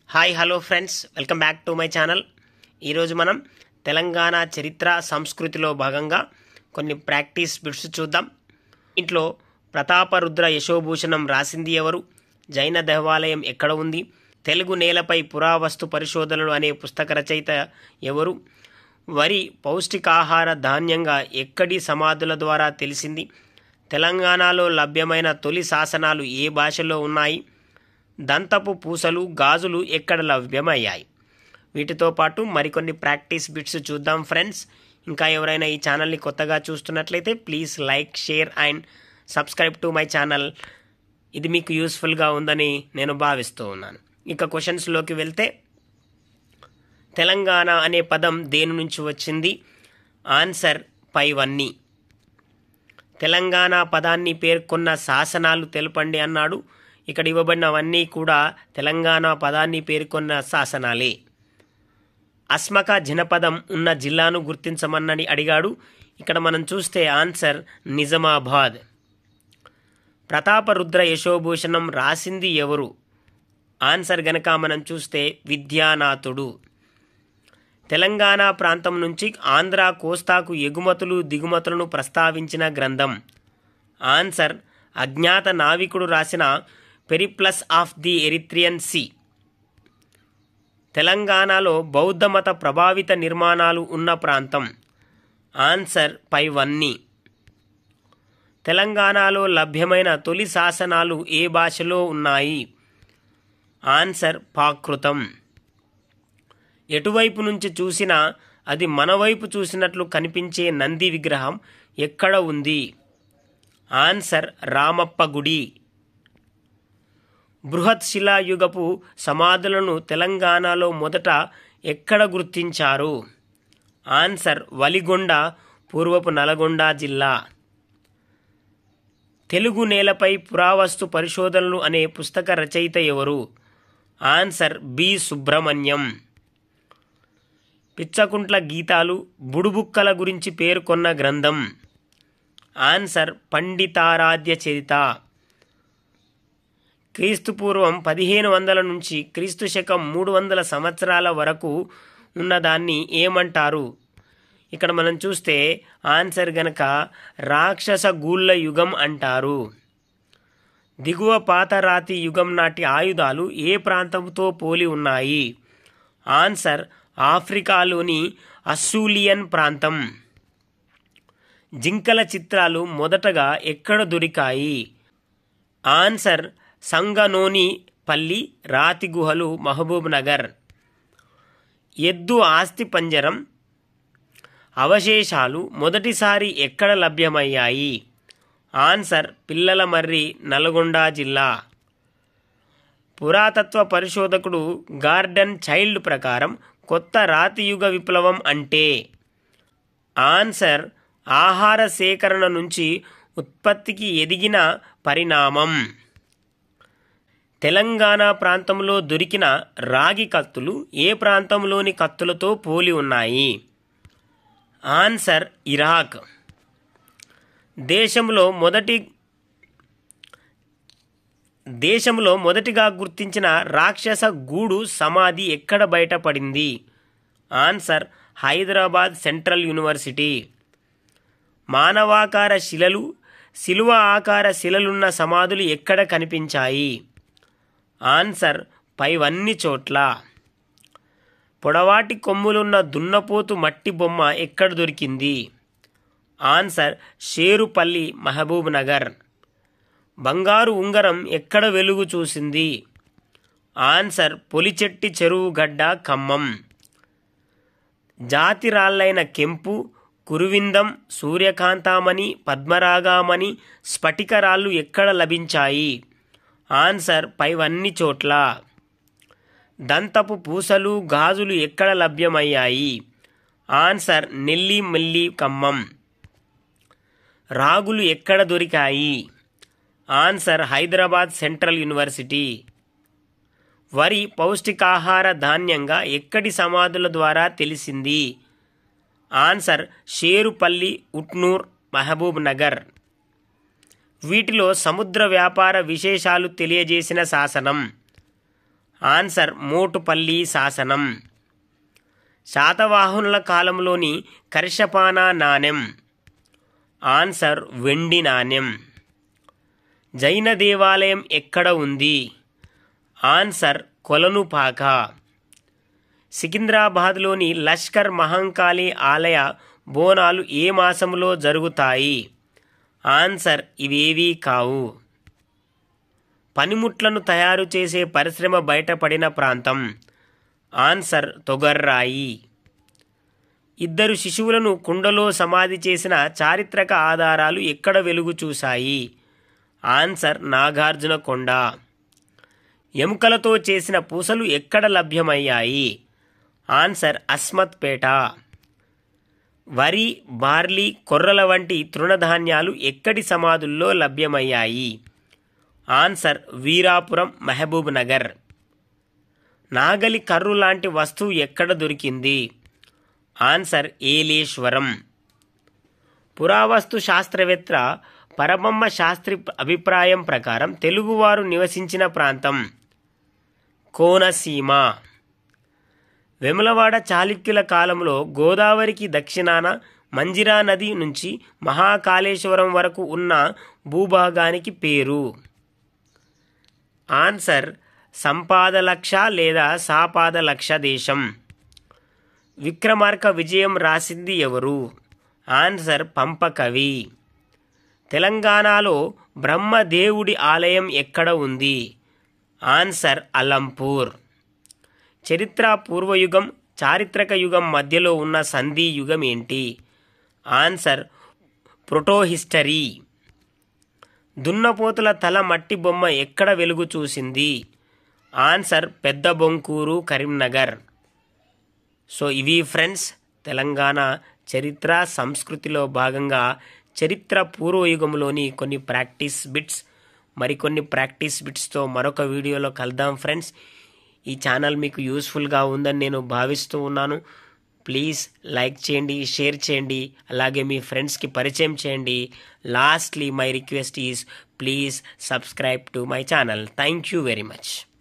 hi hello friends welcome back to my channel ఈరోజు మనం తెలంగాణ చరిత్ర సంస్కృతిలో భాగంగా కొన్ని ప్రాక్టీస్ బిట్స్ చూద్దాం ఇంట్లో ప్రతాపరుద్ర యశోభూషణం రాసింది ఎవరు జైన దేవాలయం ఎక్కడ ఉంది తెలుగు నేలపై పురావస్తు పరిశోధనలు అనే పుస్తక రచయిత ఎవరు వరి పౌష్టికాహార ధాన్యంగా ఎక్కడి సమాధుల ద్వారా తెలిసింది తెలంగాణలో లభ్యమైన తొలి శాసనాలు ఏ భాషలో ఉన్నాయి దంతపు పూసలు గాజులు ఎక్కడ లభ్యమయ్యాయి వీటితో పాటు మరికొన్ని ప్రాక్టీస్ బిట్స్ చూద్దాం ఫ్రెండ్స్ ఇంకా ఎవరైనా ఈ ఛానల్ని కొత్తగా చూస్తున్నట్లయితే please like share and subscribe to my channel ఇది మీకు యూస్ఫుల్గా ఉందని నేను భావిస్తూ ఉన్నాను ఇక క్వశ్చన్స్లోకి వెళ్తే తెలంగాణ అనే పదం దేని నుంచి వచ్చింది ఆన్సర్ పైవన్నీ తెలంగాణ పదాన్ని పేర్కొన్న శాసనాలు తెలపండి అన్నాడు ఇక్కడ ఇవ్వబడినవన్నీ కూడా తెలంగాణ పదాన్ని పేర్కొన్న శాసనాలే అస్మక జనపదం ఉన్న జిల్లాను గుర్తించమన్నని అడిగాడు ఇక్కడ మనం చూస్తే ఆన్సర్ నిజామాబాద్ ప్రతాపరుద్ర యశోభూషణం రాసింది ఎవరు ఆన్సర్ గనక మనం చూస్తే విద్యానాథుడు తెలంగాణ ప్రాంతం నుంచి ఆంధ్ర కోస్తాకు ఎగుమతులు దిగుమతులను ప్రస్తావించిన గ్రంథం ఆన్సర్ అజ్ఞాత నావికుడు రాసిన Periplus of the Erythraean Sea తెలంగాణలో బౌద్ధమత ప్రభావిత నిర్మాణాలు ఉన్న ప్రాంతం ఆన్సర్ పైవన్నీ తెలంగాణలో లభ్యమైన తొలి శాసనాలు ఏ భాషలో ఉన్నాయి ఆన్సర్ ప్రాకృతం ఎటువైపు నుంచి చూసినా అది మన వైపు చూసినట్లు కనిపించే నంది విగ్రహం ఎక్కడ ఉంది ఆన్సర్ రామప్ప గుడి బృహత్ శిలాయుగపు సమాధులను తెలంగాణలో మొదట ఎక్కడ గుర్తించారు ఆన్సర్ వలిగొండ పూర్వపు నల్గొండ జిల్లా తెలుగు నేలపై పురావస్తు పరిశోధనలు అనే పుస్తక రచయిత ఎవరు ఆన్సర్ బి సుబ్రహ్మణ్యం పిచ్చకుంట్ల గీతాలు బుడుబుక్కల గురించి పేర్కొన్న గ్రంథం ఆన్సర్ పండితారాధ్య చరిత క్రీస్తు పూర్వం పదిహేను వందల నుంచి క్రీస్తు శకం మూడు వందల సంవత్సరాల వరకు ఉన్నదాన్ని ఏమంటారు ఇక్కడ మనం చూస్తే ఆన్సర్ గనక రాక్షస గూళ్ళ యుగం అంటారు దిగువ పాతరాతి యుగం నాటి ఆయుధాలు ఏ ప్రాంతంతో పోలి ఉన్నాయి ఆన్సర్ ఆఫ్రికాలోని అస్సూలియన్ ప్రాంతం జింకల చిత్రాలు మొదటగా ఎక్కడ దొరికాయి ఆన్సర్ సంగనోని పల్లి రాతి గుహలు మహబూబ్ నగర్ ఎద్దు ఆస్తి పంజరం అవశేషాలు మొదటిసారి ఎక్కడ లభ్యమయ్యాయి ఆన్సర్ పిల్లల మర్రి నల్గొండ జిల్లా పురాతత్వ పరిశోధకుడు గార్డెన్ చైల్డ్ ప్రకారం కొత్త రాతియుగ విప్లవం అంటే ఆన్సర్ ఆహార సేకరణ నుంచి ఉత్పత్తికి ఎదిగిన పరిణామం తెలంగాణ ప్రాంతంలో దొరికిన రాగి కత్తులు ఏ ప్రాంతంలోని కత్తులతో పోలి ఉన్నాయి ఆన్సర్ ఇరాక్ దేశంలో మొదటి దేశంలో మొదటిగా గుర్తించిన రాక్షస గూడు సమాధి ఎక్కడ బయటపడింది ఆన్సర్ హైదరాబాద్ సెంట్రల్ యూనివర్సిటీ మానవాకార శిలలు శిలువ ఆకార శిలలున్న సమాధులు ఎక్కడ కనిపించాయి ఆన్సర్ పైవన్ని చోట్ల పొడవాటి కొమ్ములున్న దున్నపోతు మట్టి బొమ్మ ఎక్కడ దొరికింది ఆన్సర్ షేరుపల్లి మహబూబ్ నగర్ బంగారు ఉంగరం ఎక్కడ వెలుగు చూసింది ఆన్సర్ పొలిచెట్టి చెరువు గడ్డ ఖమ్మం జాతి రాళ్ళైన కెంపు కురువిందం సూర్యకాంతామణి పద్మరాగామణి స్ఫటికరాళ్ళు ఎక్కడ లభించాయి ఆన్సర్ పైవన్ని చోట్ల దంతపు పూసలు గాజులు ఎక్కడ లభ్యమయ్యాయి ఆన్సర్ నెల్లి మల్లి ఖమ్మం రాగులు ఎక్కడ దొరికాయి ఆన్సర్ హైదరాబాద్ సెంట్రల్ యూనివర్సిటీ వరి పౌష్టికాహార ధాన్యంగా ఎక్కడి సమాధుల ద్వారా తెలిసింది ఆన్సర్ షేరుపల్లి ఉట్నూర్ మహబూబ్ నగర్ వీటిలో సముద్ర వ్యాపార విశేషాలు తెలియజేసిన శాసనం ఆన్సర్ మోటుపల్లి శాసనం శాతవాహనుల కాలంలోని కర్షపాన నాణెం ఆన్సర్ వెండి నాణెం జైన దేవాలయం ఎక్కడ ఉంది ఆన్సర్ కొలనుపాక సికింద్రాబాద్లోని లష్కర్ మహంకాళి ఆలయ బోనాలు ఏ మాసంలో జరుగుతాయి ఆన్సర్ ఇవేవీ కావు పనిముట్లను తయారు చేసే పరిశ్రమ బయటపడిన ప్రాంతం ఆన్సర్ తొగర్రాయి ఇద్దరు శిశువులను కుండలో సమాధి చేసిన చారిత్రక ఆధారాలు ఎక్కడ వెలుగు చూశాయి ఆన్సర్ నాగార్జున కొండ ఎముకలతో చేసిన పూసలు ఎక్కడ లభ్యమయ్యాయి ఆన్సర్ అస్మత్ పేట వరి బార్లీ కొర్రల వంటి తృణధాన్యాలు ఎక్కడి సమాధుల్లో లభ్యమయ్యాయి ఆన్సర్ వీరాపురం మహబూబ్ నగర్ నాగలి కర్రు లాంటి వస్తువు ఎక్కడ దొరికింది ఆన్సర్ ఏలేశ్వరం పురావస్తు శాస్త్రవేత్త పరబొమ్మ శాస్త్రి అభిప్రాయం ప్రకారం తెలుగువారు నివసించిన ప్రాంతం కోనసీమ వెములవాడ చాళుక్యుల కాలంలో గోదావరికి దక్షిణాన మంజిరా నది నుంచి మహాకాళేశ్వరం వరకు ఉన్న భూభాగానికి పేరు ఆన్సర్ సంపాదలక్ష లేదా సాపాదలక్ష దేశం విక్రమార్క విజయం రాసింది ఎవరు ఆన్సర్ పంపకవి తెలంగాణలో బ్రహ్మదేవుడి ఆలయం ఎక్కడ ఉంది ఆన్సర్ అలంపూర్ చరిత్ర పూర్వయుగం చారిత్రక యుగం మధ్యలో ఉన్న సంధి యుగం ఏంటి ఆన్సర్ ప్రోటోహిస్టరీ దున్నపోతుల తల మట్టి బొమ్మ ఎక్కడ వెలుగు చూసింది ఆన్సర్ పెద్ద బొంకూరు కరీంనగర్ సో ఇవి ఫ్రెండ్స్ తెలంగాణ చరిత్ర సంస్కృతిలో భాగంగా చరిత్ర పూర్వయుగంలోని కొన్ని ప్రాక్టీస్ బిట్స్ మరికొన్ని ప్రాక్టీస్ బిట్స్తో మరొక వీడియోలో కలుద్దాం ఫ్రెండ్స్ ఈ ఛానల్ మీకు యూస్ఫుల్గా ఉందని నేను భావిస్తూ ఉన్నాను ప్లీజ్ లైక్ చేయండి షేర్ చేయండి అలాగే మీ ఫ్రెండ్స్కి పరిచయం చేయండి lastly my request is please subscribe to my channel thank you very much